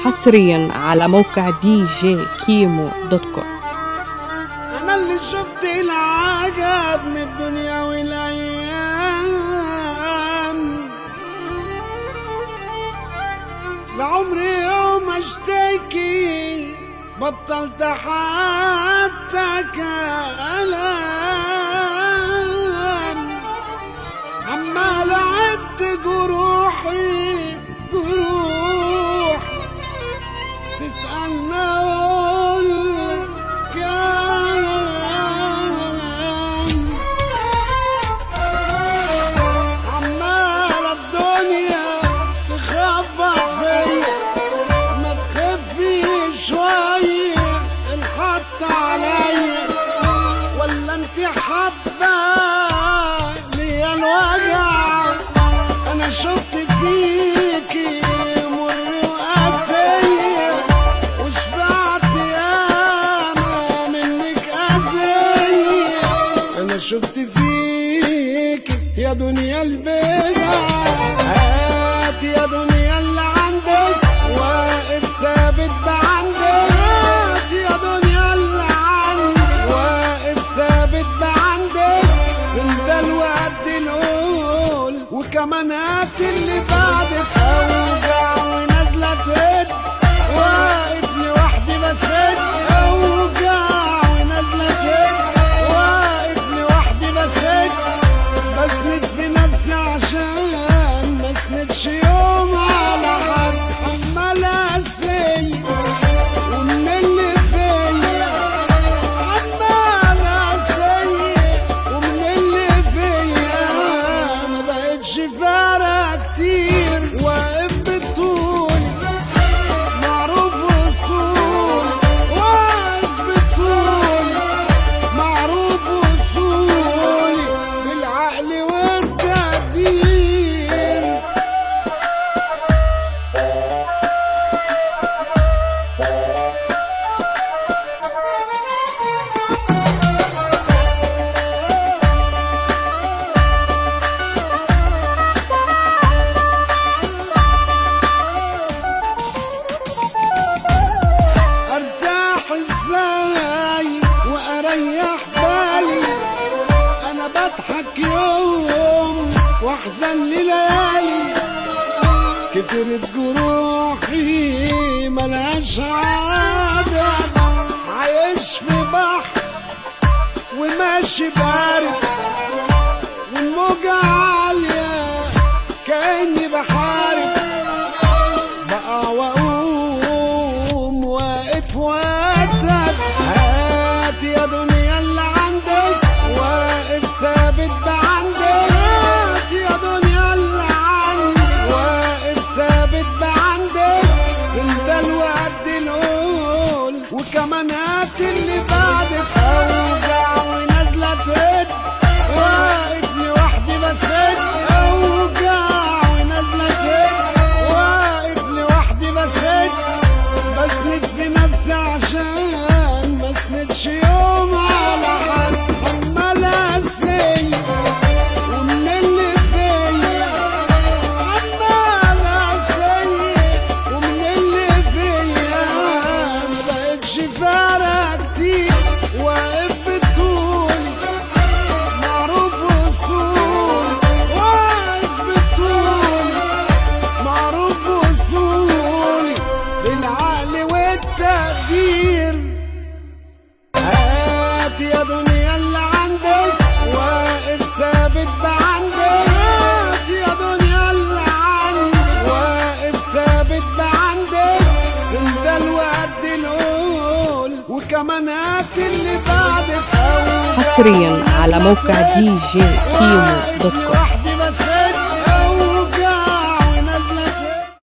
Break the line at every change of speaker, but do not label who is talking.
حصريا على موقع دي جي كيمو دوت كوم
انا اللي شفت العجب من الدنيا والايام لعمري يوم اشتكي بطلت حتى كلام عمال اعد جروحي جروح تسألنا اقول كام عمال الدنيا تخبط فيا ما تخفي شوية الحط عليا ولا انت حبة ليا الوجع انا شفت فيكي مر وقاسية وشبعت ياما منك قاسية انا شفت فيك يا دنيا البدع هات يا دنيا اللي عندك واقف ثابت بعندك هات يا دنيا اللي عندك واقف ثابت بعندك سندل وقد القول وكمان هات اللي بعدك اوجع ونازله تهد واقف لوحدي بسد اوجع ونازله تهد واقف لوحدي بسد بسند في نفسي عشان ما اسندش يوم على حد عمال اسي ومن اللي فيا عمال اسي ومن اللي فيا ما بقتش فارقه كتير واقف بالطول معروف وصول واقف بالطول معروف وصولي بالعقل والتقدير ارتاح ازاي واريح بالي انا بضحك يوم واحزن ليالي كترت جروحي ملهاش عدد عايش في بحر وماشي بارد والموجة عالية كأني بحارب بقى واقوم واقف واتك هات يا دنيا اللي عندك واقف ثابت بعندك هات يا دنيا اللي عندك واقف ثابت بعندك سندل وقد القول وكمان هات اللي بعدك اوجع ونازله تهد واقف لوحدي بسد اوجع ونازله تهد واقف لوحدي بسد بسند في نفسي عشان ما اسندش يوم على حد عمال اسي ومن اللي فيا عمال اسي ومن اللي فيا ما بقتش فارقه كتير واقف بالطول معروف وصول واقف بالطول معروف وصولي بالعقل والتقدير هات يا دنيا اللي عندك واقف ثابت بعندك هات يا دنيا اللي عندك واقف ثابت بعندك سندل وقد القول وكمان هات اللي بعدك أوجع
حصريا على موقع دي جي كيمو دوت كوم